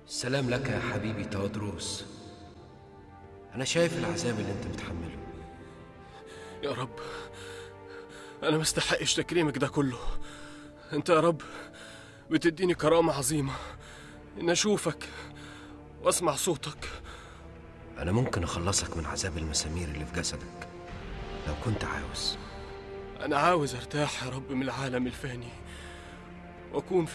السلام لك يا حبيبي تودروس أنا شايف العذاب اللي أنت بتحمله يا رب أنا ما استحقش تكريمك ده كله أنت يا رب بتديني كرامة عظيمة إن أشوفك وأسمع صوتك أنا ممكن أخلصك من عذاب المسامير اللي في جسدك لو كنت عاوز أنا عاوز أرتاح يا رب من العالم الفاني وأكون في